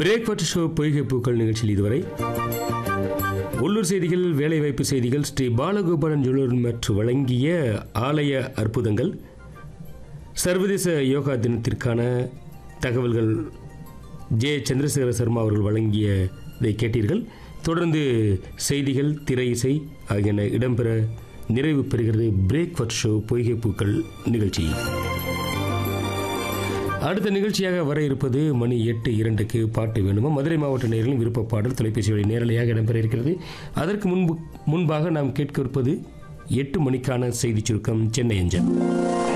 breakfast show பொய்கை பூக்கள் நிகழ்ச்சியில் இதுவரை உள்ளூர் செய்திகள் வேலைவாய்ப்பு செய்திகள் ஸ்ரீ பாலகோபாலன் ஜுவல்லர் மற்றும் வழங்கிய ஆலய அற்புதங்கள் சர்வதேச யோகா தினத்திற்கான தகவல்கள் ஜே சந்திரசேகர சர்மா அவர்கள் வழங்கியதை கேட்டீர்கள் தொடர்ந்து செய்திகள் திரை இசை ஆகியன இடம்பெற நிறைவு பெறுகிறது பிரேக்ஃபாஸ்ட் ஷோ பொய்கை பூக்கள் நிகழ்ச்சி அடுத்த நிகழ்ச்சியாக வர இருப்பது மணி எட்டு இரண்டுக்கு பாட்டு வேணுமா மதுரை மாவட்ட நேரிலும் விருப்ப பாடல் தொலைபேசி வழி நேரலையாக இடம்பெற இருக்கிறது அதற்கு முன்பு முன்பாக நாம் கேட்க இருப்பது எட்டு மணிக்கான செய்திச் சுருக்கம் சென்னை அஞ்சல்